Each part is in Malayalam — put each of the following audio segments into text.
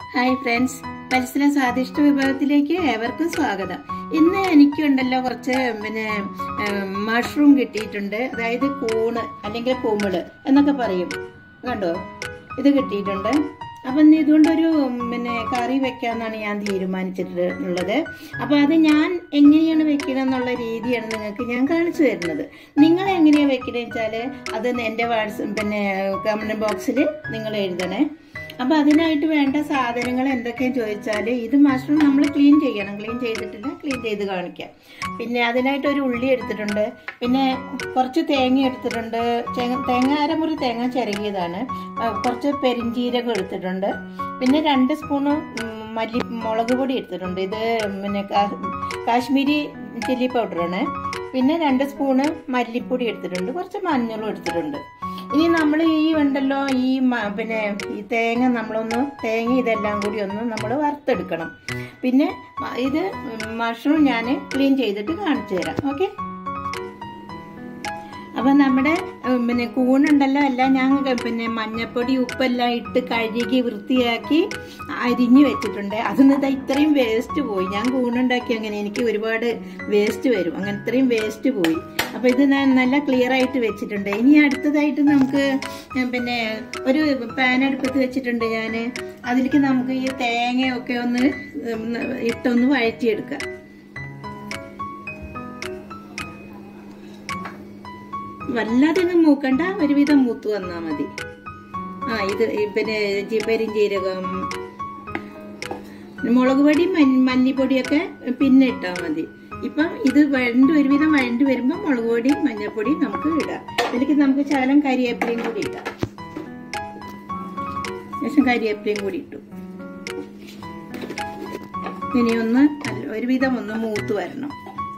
ഹായ് ഫ്രണ്ട്സ് പരിസര സ്വാദിഷ്ട വിഭവത്തിലേക്ക് ഏവർക്കും സ്വാഗതം ഇന്ന് എനിക്കുണ്ടല്ലോ കുറച്ച് പിന്നെ മഷ്റൂം കിട്ടിയിട്ടുണ്ട് അതായത് കൂണ് അല്ലെങ്കിൽ കൂമിള് എന്നൊക്കെ പറയും കണ്ടോ ഇത് കിട്ടിയിട്ടുണ്ട് അപ്പം ഇന്ന് ഇതുകൊണ്ടൊരു പിന്നെ കറി വെക്കാന്നാണ് ഞാൻ തീരുമാനിച്ചിട്ടുള്ളത് അപ്പോൾ അത് ഞാൻ എങ്ങനെയാണ് വെക്കണം എന്നുള്ള രീതിയാണ് നിങ്ങൾക്ക് ഞാൻ കാണിച്ചു തരുന്നത് നിങ്ങൾ എങ്ങനെയാണ് വെക്കണമെന്ന് വെച്ചാൽ അത് എൻ്റെ വാട്സ് പിന്നെ കമൻറ്റ് ബോക്സിൽ നിങ്ങൾ എഴുതണേ അപ്പൊ അതിനായിട്ട് വേണ്ട സാധനങ്ങൾ എന്തൊക്കെയാന്ന് ചോദിച്ചാൽ ഇത് മഷ്റൂം നമ്മൾ ക്ലീൻ ചെയ്യണം ക്ലീൻ ചെയ്തിട്ടില്ല ക്ലീൻ ചെയ്ത് കാണിക്കാം പിന്നെ അതിനായിട്ട് ഒരു ഉള്ളി എടുത്തിട്ടുണ്ട് പിന്നെ കുറച്ച് തേങ്ങ എടുത്തിട്ടുണ്ട് തേങ്ങ തേങ്ങ അരമുറി തേങ്ങ ചിരകിയതാണ് ആ, കുറച്ച് പെരിഞ്ചീരകം എടുത്തിട്ടുണ്ട് പിന്നെ രണ്ട് സ്പൂണ് ഉം, മല്ലി മുളക് പൊടി എടുത്തിട്ടുണ്ട് ഇത് പിന്നെ കാ- കാശ്മീരി ചില്ലി പൗഡറാണ് പിന്നെ രണ്ട് സ്പൂണ് മല്ലിപ്പൊടി എടുത്തിട്ടുണ്ട് കുറച്ച് മഞ്ഞളും എടുത്തിട്ടുണ്ട് ഇനി നമ്മൾ ഈ ഉണ്ടല്ലോ ഈ മ- പിന്നെ ഈ തേങ്ങ നമ്മളൊന്ന് തേങ്ങ ഇതെല്ലാം കൂടി ഒന്ന് നമ്മൾ വറുത്തെടുക്കണം പിന്നെ മ- ഇത് മഷ്റൂം ഞാൻ ക്ലീൻ ചെയ്തിട്ട് കാണിച്ചു തരാം ഓക്കെ അപ്പൊ നമ്മുടെ ഉം, പിന്നെ കൂണുണ്ടല്ലോ എല്ലാം ഞാൻ പിന്നെ മഞ്ഞപ്പൊടി ഉപ്പെല്ലാം ഇട്ട് കഴുകി വൃത്തിയാക്കി അരിഞ്ഞു വെച്ചിട്ടുണ്ട് അതിന് ദാ ഇത്രയും വേസ്റ്റ് പോയി ഞാൻ കൂണുണ്ടാക്കി അങ്ങനെ എനിക്ക് ഒരുപാട് വേസ്റ്റ് വരും അങ്ങനെ ഇത്രയും വേസ്റ്റ് പോയി അപ്പൊ ഇത് ഞാൻ നല്ല ക്ലിയർ ആയിട്ട് വെച്ചിട്ടുണ്ട് ഇനി അടുത്തതായിട്ട് നമുക്ക് ഉം, പിന്നെ ഒരു പാൻ അടുപ്പത്ത് വെച്ചിട്ടുണ്ട് ഞാൻ അതിലേക്ക് നമുക്ക് ഈ തേങ്ങയൊക്കെ ഒന്ന് ഉം, ഇട്ടൊന്ന് വഴറ്റിയെടുക്കാം വല്ലാതെ ഒന്നും മൂക്കണ്ട ഒരുവിധം മൂത്ത് വന്നാൽ മതി ആ ഇത് ഈ പിന്നെ ജിബരും ജീരകം മുളക് പൊടി മഞ്ഞ- മല്ലിപ്പൊടിയൊക്കെ പിന്നെ ഇട്ടാൽ മതി ഇപ്പം ഇത് വഴണ്ട് ഒരുവിധം വഴണ്ട് വരുമ്പോൾ മുളക് പൊടി മഞ്ഞൾപ്പൊടി നമുക്ക് ഇടാം ഇതിലേക്ക് നമുക്ക് ശകലം കരിവേപ്പിലയും കൂടി ഇടാം ശേഷം കരിവേപ്പിലയും കൂടി ഇട്ടു ഇനി ഒന്ന് നല്ല- ഒരുവിധം ഒന്ന് മൂത്ത് വരണം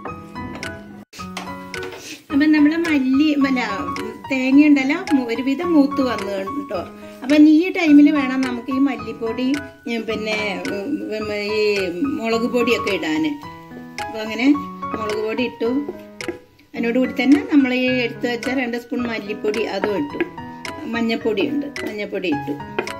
അപ്പൊ നമ്മളെ മല്ലി അല്ല തേങ്ങ ഉണ്ടല്ലോ മു- ഒരുവിധം മൂത്ത് വന്നു കേട്ടോ അപ്പൊ ഈ ടൈമിൽ വേണം നമുക്ക് ഈ മല്ലിപ്പൊടി ഉം, പിന്നെ ഉം, ഉം, ഈ മുളക് പൊടിയൊക്കെ ഇടാന് അപ്പൊ അങ്ങനെ മുളക് പൊടി ഇട്ടു അതിനോടുകൂടി തന്നെ നമ്മൾ ഈ എടുത്തു വെച്ച രണ്ട് സ്പൂൺ മല്ലിപ്പൊടി അതും ഇട്ടു മഞ്ഞപ്പൊടി ഉണ്ട് മഞ്ഞപ്പൊടി ഇട്ടു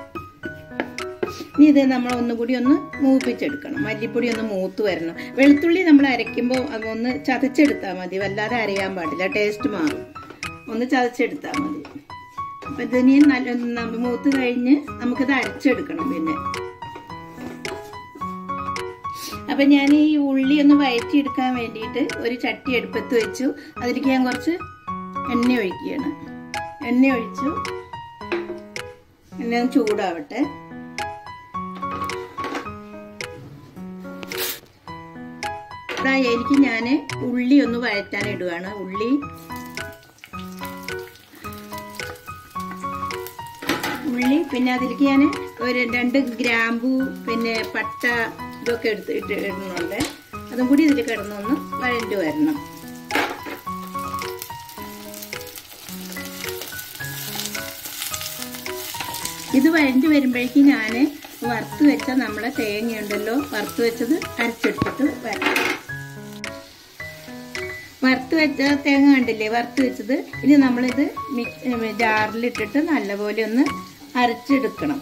ഇനി ഇത് നമ്മൾ ഒന്നുകൂടി ഒന്ന് മൂപ്പിച്ചെടുക്കണം മല്ലിപ്പൊടി ഒന്ന് മൂത്ത് വരണം വെളുത്തുള്ളി നമ്മൾ അരയ്ക്കുമ്പോൾ അതൊന്ന് ചതച്ചെടുത്താൽ മതി വല്ലാതെ അരയാൻ പാടില്ല ടേസ്റ്റ് മാറും ഒന്ന് ചതച്ചെടുത്താൽ മതി അപ്പം ഇതിനി നല്ല ന- മൂത്ത് കഴിഞ്ഞ് നമുക്കിത് അരച്ചെടുക്കണം പിന്നെ അപ്പം ഞാൻ ഈ ഉള്ളി ഒന്ന് വയറ്റിയെടുക്കാൻ വേണ്ടിയിട്ട് ഒരു ചട്ടി അടുപ്പത്ത് വെച്ചു അതിലേക്ക് ഞാൻ കുറച്ച് എണ്ണ ഒഴിക്കുകയാണ് എണ്ണ ഒഴിച്ചു എണ്ണ ഒന്ന് ചൂടാവട്ടെ ഇതാ എനിക്ക് ഞാൻ ഉള്ളി ഒന്ന് വഴറ്റാൻ ഇടുവാണ് ഉള്ളി ഉള്ളി പിന്നെ അതിലേക്ക് ഞാൻ ഒരു രണ്ട് ഗ്രാമ്പു പിന്നെ പട്ട ഇതൊക്കെ എടുത്ത് ഇട്ട് ഇടുന്നുണ്ട് അതും കൂടി ഇതിൽ കിടന്നൊന്ന് വഴണ്ട് വരണം ഇത് വഴണ്ട് വരുമ്പോഴേക്കും ഞാൻ വറുത്ത് വെച്ച നമ്മളെ തേങ്ങയുണ്ടല്ലോ വറുത്ത് വെച്ചത് അരച്ചെടുത്തിട്ട് വരാം വറുത്ത് വെച്ച തേങ്ങ കണ്ടില്ലേ വറുത്ത് വെച്ചത് ഇനി നമ്മളിത് മിക്സ് ജാറിലിട്ടിട്ട് നല്ലപോലെ ഒന്ന് അരച്ചെടുക്കണം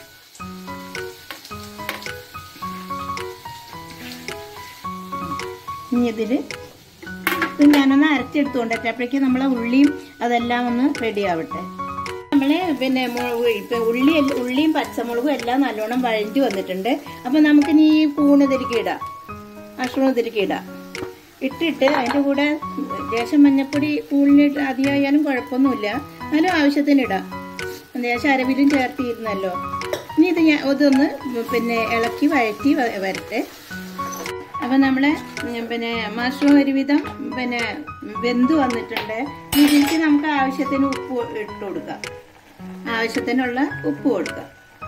ഇനി ഇതിൽ ഇത് ഞാനൊന്ന് അരച്ചെടുത്തുകൊണ്ട് അപ്പോഴേക്കും നമ്മളെ ഉള്ളിയും അതെല്ലാം ഒന്ന് റെഡി ആവട്ടെ നമ്മള് പിന്നെ മുളക് ഇപ്പൊ ഉള്ളി എല്ല- ഉള്ളിയും പച്ചമുളകും എല്ലാം നല്ലോണം വഴഞ്ഞു വന്നിട്ടുണ്ട് അപ്പൊ നമുക്ക് ഇനി ഈ കൂണ് ഇതിലേക്ക് ഇടാം മഷ്റൂം ഇതിലേക്ക് ഇടാം ഇട്ടിട്ട് അതിൻ്റെ കൂടെ ലേശം മഞ്ഞപ്പൊടി കൂണിനിട്ട് അധികമായാലും കുഴപ്പമൊന്നുമില്ല എന്നാലും ആവശ്യത്തിന് ഇടാം ലേശം അരവിലും ചേർത്തിരുന്നല്ലോ ഇനി ഇത് ഞാൻ ഇതൊന്ന് പിന്നെ ഇളക്കി വഴറ്റി വ- വരട്ടെ അപ്പം നമ്മളെ ഉം, പിന്നെ മഷ്റൂം ഒരുവിധം പിന്നെ വെന്ത് വന്നിട്ടുണ്ട് ഇനി ഇതിലേക്ക് നമുക്ക് ആവശ്യത്തിന് ഉപ്പ് ഇട്ട് കൊടുക്കാം ആവശ്യത്തിനുള്ള ഉപ്പ് കൊടുക്കാം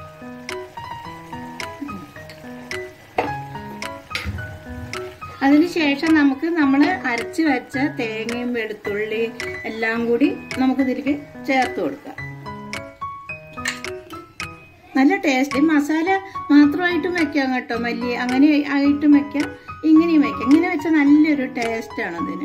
അതിനുശേഷം നമുക്ക് നമ്മൾ അരച്ച് വെച്ച തേങ്ങയും വെളുത്തുള്ളി എല്ലാം കൂടി നമുക്ക് ഇതിലേക്ക് ചേർത്ത് കൊടുക്കാം നല്ല ടേസ്റ്റ് മസാല മാത്രമായിട്ടും വെക്കാം കേട്ടോ മല്ലി അങ്ങനെ ആയിട്ടും വെക്കാം ഇങ്ങനെയും വെക്കാം ഇങ്ങനെ വെച്ചാൽ നല്ലൊരു ടേസ്റ്റാണ് അതിന്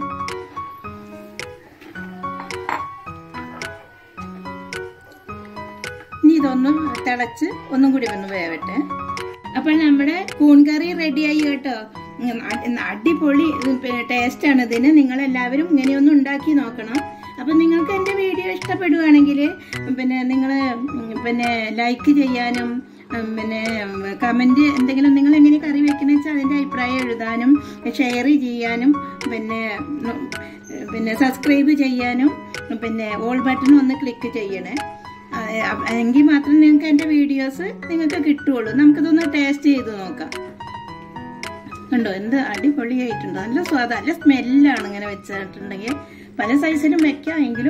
ഇനി ഇതൊന്നും തിളച്ച് ഒന്നും കൂടി ഒന്ന് വേവട്ടെ അപ്പോൾ നമ്മുടെ കൂൺ കറി റെഡിയായി കേട്ടോ ഉം, അടി- അടിപൊളി ടേസ്റ്റ് ആണ് ഇതിന് നിങ്ങൾ എല്ലാവരും ഇങ്ങനെയൊന്നും ഉണ്ടാക്കി നോക്കണം അപ്പൊ നിങ്ങൾക്ക് എൻ്റെ വീഡിയോ ഇഷ്ടപ്പെടുവാണെങ്കിൽ പിന്നെ നിങ്ങൾ പിന്നെ ലൈക്ക് ചെയ്യാനും ഉം, പിന്നെ കമന്റ് എന്തെങ്കിലും നിങ്ങൾ എങ്ങനെ കറി വെക്കുന്ന വെച്ചാൽ അതിന്റെ അഭിപ്രായം എഴുതാനും ഷെയർ ചെയ്യാനും പിന്നെ ഉം, പിന്നെ സബ്സ്ക്രൈബ് ചെയ്യാനും പിന്നെ ഓൾ ബട്ടൺ ഒന്ന് ക്ലിക്ക് ചെയ്യണേ ആ, അ- എങ്കിൽ മാത്രം നിങ്ങൾക്ക് എൻ്റെ വീഡിയോസ് നിങ്ങൾക്ക് കിട്ടുള്ളൂ നമുക്കിതൊന്ന് ടേസ്റ്റ് ചെയ്ത് നോക്കാം കണ്ടോ എന്ത് അടിപൊളിയായിട്ടുണ്ട് നല്ല സ്വാദ നല്ല സ്മെല്ലാണ് ഇങ്ങനെ വെച്ചിട്ടുണ്ടെങ്കിൽ പല സൈസിലും വെക്കാം എങ്കിലും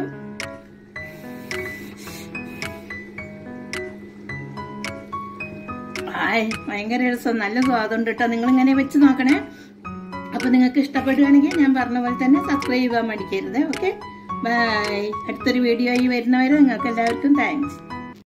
ആയ് ഭയങ്കര രസം നല്ല സ്വാദുണ്ട് കേട്ടോ നിങ്ങൾ ഇങ്ങനെ വെച്ച് നോക്കണേ അപ്പൊ നിങ്ങൾക്ക് ഇഷ്ടപ്പെടുകയാണെങ്കിൽ ഞാൻ പറഞ്ഞ പോലെ തന്നെ സബ്സ്ക്രൈബ് ചെയ്യാൻ മടിക്കരുത് ഓക്കെ ബൈ അടുത്തൊരു വീഡിയോ ആയി വരുന്നവരെ നിങ്ങൾക്ക് എല്ലാവർക്കും താങ്ക്സ്